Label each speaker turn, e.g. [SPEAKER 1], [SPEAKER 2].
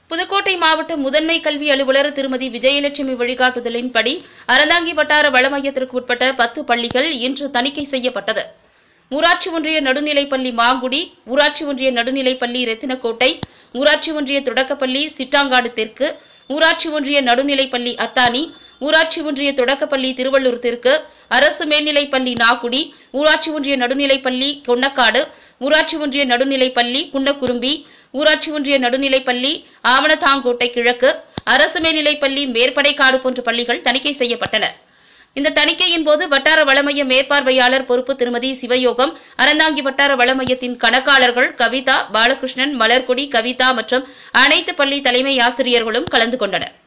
[SPEAKER 1] புதுக்கோட்டை மாவட்ட முதன்மை கல்வி அலுவலர் திருமதி விஜயலட்சுமி வழிகாட்டுதலின்படி அறந்தாங்கி வட்டார வள மையத்திற்கு உட்பட்ட பத்து பள்ளிகள் இன்று தணிக்கை செய்யப்பட்டது ஊராட்சி ஒன்றிய நடுநிலைப்பள்ளி மாங்குடி ஊராட்சி ஒன்றிய நடுநிலைப்பள்ளி ரெத்தினக்கோட்டை ஊராட்சி ஒன்றிய தொடக்கப்பள்ளி சிட்டாங்காடு தெற்கு ஊராட்சி ஒன்றிய நடுநிலைப்பள்ளி அத்தானி ஊராட்சி ஒன்றிய தொடக்கப்பள்ளி திருவள்ளூர் தெற்கு அரசு மேல்நிலைப்பள்ளி நாகுடி ஊராட்சி ஒன்றிய நடுநிலைப்பள்ளி கொன்னக்காடு ஊராட்சி ஒன்றிய நடுநிலைப்பள்ளி குன்னக்குரும்பி ஊராட்சி ஒன்றிய நடுநிலைப்பள்ளி ஆவணத்தாங்கோட்டை கிழக்கு அரசு மேல்நிலைப்பள்ளி மேற்படைக்காடு போன்ற பள்ளிகள் தணிக்கை செய்யப்பட்டன இந்த தணிக்கையின் போது வட்டார வளமைய மேற்பார்வையாளர் பொறுப்பு திருமதி சிவயோகம் அறந்தாங்கி வட்டார வளமையத்தின் கணக்காளர்கள் கவிதா பாலகிருஷ்ணன் மலர்கொடி கவிதா மற்றும் அனைத்து பள்ளி தலைமை ஆசிரியர்களும் கலந்து கொண்டனர்